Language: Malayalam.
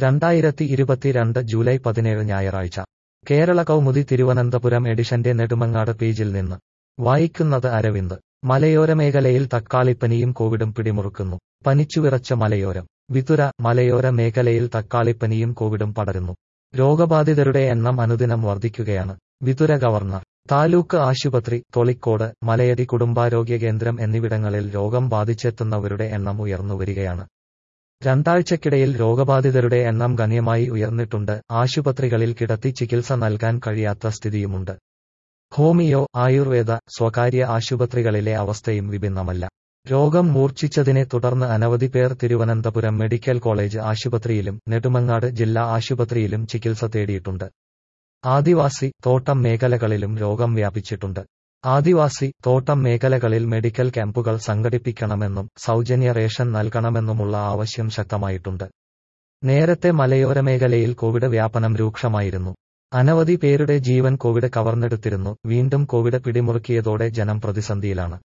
രണ്ടായിരത്തി ഇരുപത്തിരണ്ട് ജൂലൈ പതിനേഴ് ഞായറാഴ്ച കേരള കൗമുദി തിരുവനന്തപുരം എഡിഷന്റെ നെടുമങ്ങാട് പേജിൽ നിന്ന് വായിക്കുന്നത് അരവിന്ദ് മലയോര മേഖലയിൽ തക്കാളിപ്പനിയും കോവിഡും പിടിമുറുക്കുന്നു പനിച്ചുവിറച്ച മലയോരം വിതുര മലയോര മേഖലയിൽ തക്കാളിപ്പനിയും കോവിഡും പടരുന്നു രോഗബാധിതരുടെ എണ്ണം അനുദിനം വർദ്ധിക്കുകയാണ് വിതുര ഗവർണർ താലൂക്ക് ആശുപത്രി തൊളിക്കോട് മലയടി കുടുംബാരോഗ്യ കേന്ദ്രം എന്നിവിടങ്ങളിൽ രോഗം ബാധിച്ചെത്തുന്നവരുടെ എണ്ണം ഉയർന്നുവരികയാണ് രണ്ടാഴ്ചക്കിടയിൽ രോഗബാധിതരുടെ എണ്ണം ഗണ്യമായി ഉയർന്നിട്ടുണ്ട് ആശുപത്രികളിൽ കിടത്തി ചികിത്സ നൽകാൻ കഴിയാത്ത സ്ഥിതിയുമുണ്ട് ഹോമിയോ ആയുർവേദ സ്വകാര്യ ആശുപത്രികളിലെ അവസ്ഥയും വിഭിന്നമല്ല രോഗം മൂർച്ഛിച്ചതിനെ തുടർന്ന് അനവധി പേർ തിരുവനന്തപുരം മെഡിക്കൽ കോളേജ് ആശുപത്രിയിലും നെടുമങ്ങാട് ജില്ലാ ആശുപത്രിയിലും ചികിത്സ തേടിയിട്ടുണ്ട് ആദിവാസി തോട്ടം മേഖലകളിലും രോഗം വ്യാപിച്ചിട്ടുണ്ട് ആദിവാസി തോട്ടം മേഖലകളിൽ മെഡിക്കൽ ക്യാമ്പുകൾ സംഘടിപ്പിക്കണമെന്നും സൗജന്യ റേഷൻ നൽകണമെന്നുമുള്ള ആവശ്യം ശക്തമായിട്ടുണ്ട് നേരത്തെ മലയോര മേഖലയിൽ കോവിഡ് വ്യാപനം രൂക്ഷമായിരുന്നു അനവധി പേരുടെ ജീവൻ കോവിഡ് കവർന്നെടുത്തിരുന്നു വീണ്ടും കോവിഡ് പിടിമുറുക്കിയതോടെ ജനം പ്രതിസന്ധിയിലാണ്